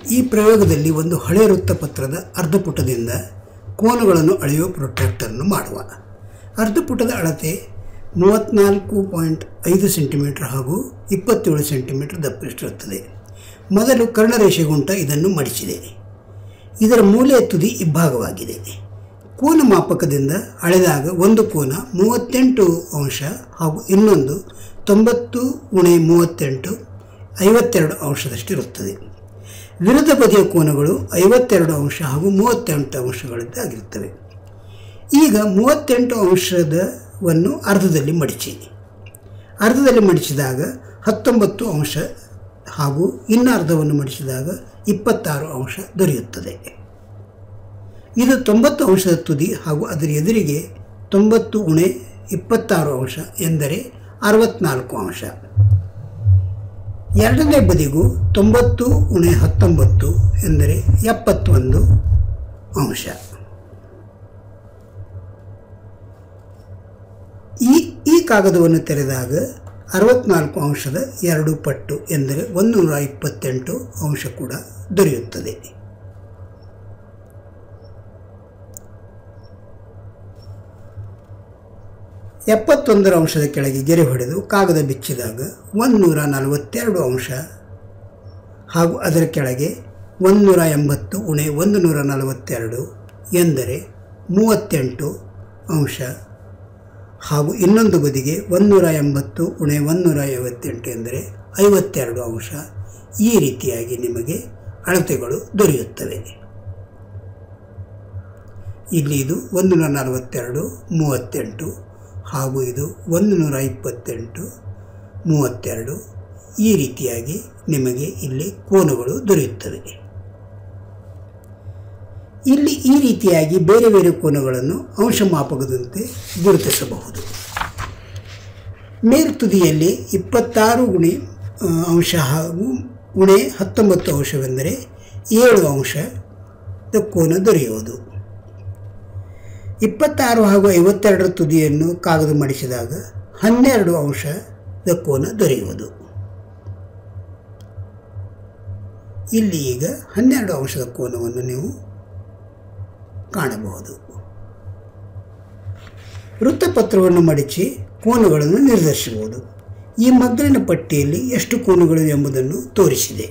ಈ ಪ್ರಯೋಗದಲ್ಲಿ ಒಂದು ಹಳೆ ವೃತ್ತಪತ್ರದ ಅರ್ಧಪುಟದಿಂದ ಕೋನಗಳನ್ನು ಅಳೆಯುವ ಪ್ರೊಟ್ರಾಕ್ಟರನ್ನು ಮಾಡುವ ಅರ್ಧಪುಟದ ಅಳತೆ ಮೂವತ್ತ್ನಾಲ್ಕು ಪಾಯಿಂಟ್ ಐದು ಸೆಂಟಿಮೀಟರ್ ಹಾಗೂ ಇಪ್ಪತ್ತೇಳು ಸೆಂಟಿಮೀಟರ್ ದಪ್ಪಷ್ಟಿರುತ್ತದೆ ಮೊದಲು ಕರ್ಣರೇಷೆಗುಂಟ ಇದನ್ನು ಮಡಿಸಿದೆ ಇದರ ಮೂಲೆಯ ತುದಿ ಇಬ್ಬಾಗವಾಗಿದೆ ಕೋನ ಮಾಪಕದಿಂದ ಅಳೆದಾಗ ಒಂದು ಕೋನ ಮೂವತ್ತೆಂಟು ಅಂಶ ಹಾಗೂ ಇನ್ನೊಂದು ತೊಂಬತ್ತು ಉಣೆ ಮೂವತ್ತೆಂಟು ಐವತ್ತೆರಡು ಅಂಶದಷ್ಟಿರುತ್ತದೆ ವಿರುದ್ಧ ಬದಿಯ ಕೋನಗಳು ಐವತ್ತೆರಡು ಅಂಶ ಹಾಗೂ ಮೂವತ್ತೆಂಟು ಅಂಶಗಳಿದ್ದಾಗಿರುತ್ತವೆ ಈಗ ಮೂವತ್ತೆಂಟು ಅಂಶದವನ್ನು ಅರ್ಧದಲ್ಲಿ ಮಡಿಚಿ ಅರ್ಧದಲ್ಲಿ ಮಡಿಸಿದಾಗ ಹತ್ತೊಂಬತ್ತು ಅಂಶ ಹಾಗೂ ಇನ್ನು ಅರ್ಧವನ್ನು ಮಡಿಸಿದಾಗ ಇಪ್ಪತ್ತಾರು ಅಂಶ ದೊರೆಯುತ್ತದೆ ಇದು ತೊಂಬತ್ತು ಅಂಶದ ತುದಿ ಹಾಗೂ ಅದರ ಎದುರಿಗೆ ತೊಂಬತ್ತು ಉಣೆ ಇಪ್ಪತ್ತಾರು ಅಂಶ ಎಂದರೆ ಅರವತ್ನಾಲ್ಕು ಅಂಶ ಎರಡನೇ ಬದಿಗೂ ತೊಂಬತ್ತು ಉಣೆ ಹತ್ತೊಂಬತ್ತು ಎಂದರೆ ಎಪ್ಪತ್ತೊಂದು ಅಂಶ ಈ ಈ ಕಾಗದವನ್ನು ತೆರೆದಾಗ ಅರವತ್ನಾಲ್ಕು ಅಂಶದ ಎರಡು ಪಟ್ಟು ಎಂದರೆ ಒಂದು ನೂರ ಇಪ್ಪತ್ತೆಂಟು ಅಂಶ ಕೂಡ ದೊರೆಯುತ್ತದೆ ಎಪ್ಪತ್ತೊಂದರ ಅಂಶದ ಕೆಳಗೆ ಗೆರೆ ಹೊಡೆದು ಕಾಗದ ಬಿಚ್ಚಿದಾಗ ಒಂದುನೂರ ನಲವತ್ತೆರಡು ಅಂಶ ಹಾಗೂ ಅದರ ಕೆಳಗೆ ಒಂದುನೂರ ಎಂಬತ್ತು ಉಣೆ ಒಂದು ನೂರ ನಲವತ್ತೆರಡು ಎಂದರೆ ಮೂವತ್ತೆಂಟು ಅಂಶ ಹಾಗೂ ಇನ್ನೊಂದು ಬದಿಗೆ ಒಂದುನೂರ ಎಂಬತ್ತು ಉಣೆ ಒಂದುನೂರ ಐವತ್ತೆಂಟು ಎಂದರೆ ಐವತ್ತೆರಡು ಅಂಶ ಈ ರೀತಿಯಾಗಿ ನಿಮಗೆ ಅಳತೆಗಳು ದೊರೆಯುತ್ತವೆ ಇಲ್ಲಿ ಇದು ಒಂದು ನೂರ ನಲವತ್ತೆರಡು ಮೂವತ್ತೆಂಟು ಹಾಗೂ ಇದು ಒಂದು ನೂರ ಇಪ್ಪತ್ತೆಂಟು ಮೂವತ್ತೆರಡು ಈ ರೀತಿಯಾಗಿ ನಿಮಗೆ ಇಲ್ಲಿ ಕೋನಗಳು ದೊರೆಯುತ್ತವೆ ಇಲ್ಲಿ ಈ ರೀತಿಯಾಗಿ ಬೇರೆ ಬೇರೆ ಕೋನಗಳನ್ನು ಅಂಶ ಮಾಪಕದಂತೆ ಗುರುತಿಸಬಹುದು ಮೇಲ್ತುದಿಯಲ್ಲಿ ಇಪ್ಪತ್ತಾರು ಗುಣಿ ಆ, ಅಂಶ ಹಾಗೂ ಉಣೆ ಹತ್ತೊಂಬತ್ತು ಅಂಶವೆಂದರೆ ಏಳು ಅಂಶದ ಕೋನ ದೊರೆಯುವುದು ಇಪ್ಪತ್ತಾರು ಹಾಗೂ ಐವತ್ತೆರಡರ ತುದಿಯನ್ನು ಕಾಗದ ಮಡಿಸಿದಾಗ ಹನ್ನೆರಡು ಅಂಶದ ಕೋನ ದೊರೆಯುವುದು ಇಲ್ಲಿ ಈಗ ಹನ್ನೆರಡು ಅಂಶದ ಕೋನವನ್ನು ನೀವು ಕಾಣಬಹುದು ವೃತ್ತಪತ್ರವನ್ನು ಮಡಿಚಿ ಕೋನಗಳನ್ನು ನಿರ್ಧರಿಸಬಹುದು ಈ ಮಗ್ಗಲಿನ ಪಟ್ಟಿಯಲ್ಲಿ ಎಷ್ಟು ಕೋನಗಳು ಎಂಬುದನ್ನು ತೋರಿಸಿದೆ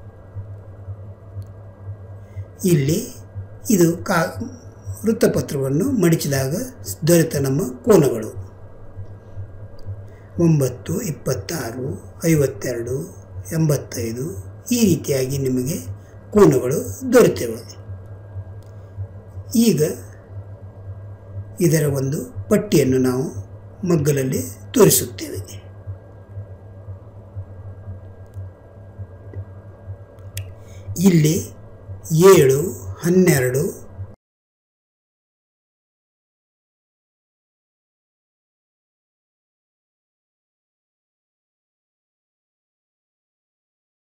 ಇಲ್ಲಿ ಇದು ಕಾ ವೃತ್ತಪತ್ರವನ್ನು ಮಡಿಚಿದಾಗ ದೊರೆತ ನಮ್ಮ ಕೋನಗಳು ಒಂಬತ್ತು ಇಪ್ಪತ್ತಾರು ಐವತ್ತೆರಡು ಎಂಬತ್ತೈದು ಈ ರೀತಿಯಾಗಿ ನಿಮಗೆ ಕೋನಗಳು ದೊರೆತಿವೆ ಈಗ ಇದರ ಒಂದು ಪಟ್ಟಿಯನ್ನು ನಾವು ಮಗ್ಗಲಲ್ಲಿ ತೋರಿಸುತ್ತೇವೆ ಇಲ್ಲಿ ಏಳು ಹನ್ನೆರಡು